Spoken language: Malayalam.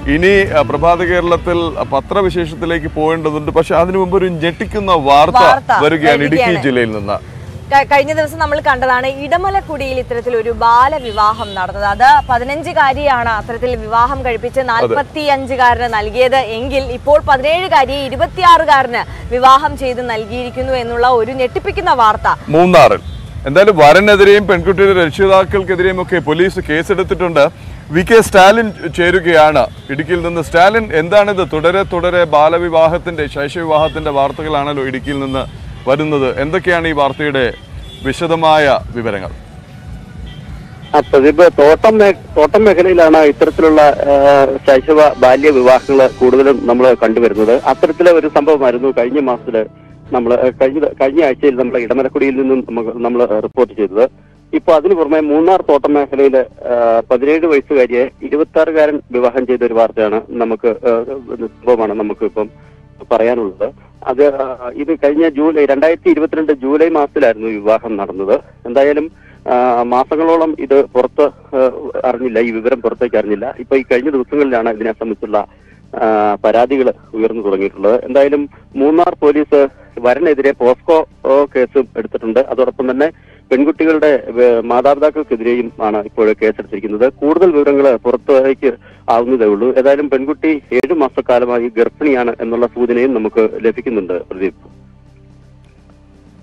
ഇനി ആ, പ്രഭാത കേരളത്തിൽ പത്രവിശേഷത്തിലേക്ക് പോകേണ്ടതുണ്ട് പക്ഷെ അതിനു മുമ്പ് ഒരു ഞെട്ടിക്കുന്ന വാർത്ത വാർത്ത വരികയാണ് ഇടുക്കി വരികയാണ്. ജില്ലയിൽ നിന്ന് ക- കഴിഞ്ഞ ദിവസം നമ്മൾ കണ്ടതാണ് ഇടമലക്കുടിയിൽ ഇത്തരത്തിൽ ഒരു ബാലവിവാഹം നടന്നത് അത് പതിനഞ്ചുകാരിയാണ് അത്തരത്തിൽ വിവാഹം കഴിപ്പിച്ച് നാൽപ്പത്തി അഞ്ചുകാരന് നൽകിയത് എങ്കിൽ ഇപ്പോൾ പതിനേഴുകാരിയെ ഇരുപത്തിയാറുകാരന് വിവാഹം ചെയ്ത് നൽകിയിരിക്കുന്നു എന്നുള്ള ഒരു ഞെട്ടിപ്പിക്കുന്ന വാർത്ത മൂന്നാറിൽ എന്തായാലും വരനെതിരെയും പെൺകുട്ടിയുടെ രക്ഷിതാക്കൾക്കെതിരെയും ഒക്കെ പോലീസ് കേസെടുത്തിട്ടുണ്ട് വി കെ സ്റ്റാലിൻ ചേരുകയാണ് ഇടുക്കിയിൽ നിന്ന് സ്റ്റാലിൻ എന്താണിത് തുടരെ തുടരെ ബാലവിവാഹത്തിന്റെ ശൈശവിവാഹത്തിന്റെ വാർത്തകളാണല്ലോ ഇടുക്കിയിൽ നിന്ന് വരുന്നത് എന്തൊക്കെയാണ് ഈ വാർത്തയുടെ വിശദമായ വിവരങ്ങൾ ആ പ്രദീപ് തോട്ടം മേ തോട്ടം മേഖലയിലാണ് ഇത്തരത്തിലുള്ള ആ, ശൈശവ ബാല്യ വിവാഹങ്ങൾ കൂടുതലും നമ്മൾ കണ്ടുവരുന്നത് അത്തരത്തിലെ ഒരു സംഭവമായിരുന്നു കഴിഞ്ഞ മാസത്തില് നമ്മൾ കഴിഞ്ഞ കഴിഞ്ഞ ആഴ്ചയിൽ നമ്മൾ ഇടമലക്കുടിയിൽ നിന്നും നമ്മൾ റിപ്പോർട്ട് ചെയ്തത് ഇപ്പൊ അതിനു പുറമെ മൂന്നാർ തോട്ടം മേഖലയിലെ ആ, പതിനേഴ് വയസ്സുകാരിയെ ഇരുപത്തി ആറുകാരൻ വിവാഹം ചെയ്ത ഒരു വാർത്തയാണ് നമുക്ക് ആ, സംഭവമാണ് നമുക്ക് ഇപ്പം പറയാനുള്ളത് അത് ആ, ഇത് കഴിഞ്ഞ ജൂലൈ രണ്ടായിരത്തി ഇരുപത്തിരണ്ട് ജൂലൈ മാസത്തിലായിരുന്നു ഈ വിവാഹം നടന്നത് എന്തായാലും ആ, മാസങ്ങളോളം ഇത് പുറത്ത് അറിഞ്ഞില്ല ഈ വിവരം പുറത്തേക്ക് അറിഞ്ഞില്ല ഇപ്പൊ ഈ കഴിഞ്ഞ ദിവസങ്ങളിലാണ് ഇതിനെ സംബന്ധിച്ചുള്ള പരാതികൾ ഉയർന്നു തുടങ്ങിയിട്ടുള്ളത് എന്തായാലും മൂന്നാർ പോലീസ് വരനെതിരെ പോസ്കോ ഓ, കേസും എടുത്തിട്ടുണ്ട് അതോടൊപ്പം തന്നെ പെൺകുട്ടികളുടെ ഏ, മാതാപിതാക്കൾക്കെതിരെയും ആണ് ഇപ്പോൾ കേസെടുത്തിരിക്കുന്നത് കൂടുതൽ വിവരങ്ങൾ പുറത്തേക്ക് ആവുന്നതേ ഉള്ളൂ ഏതായാലും പെൺകുട്ടി ഏഴു മാസക്കാലമായി ഗർഭിണിയാണ് എന്നുള്ള സൂചനയും നമുക്ക് ലഭിക്കുന്നുണ്ട് പ്രദീപ്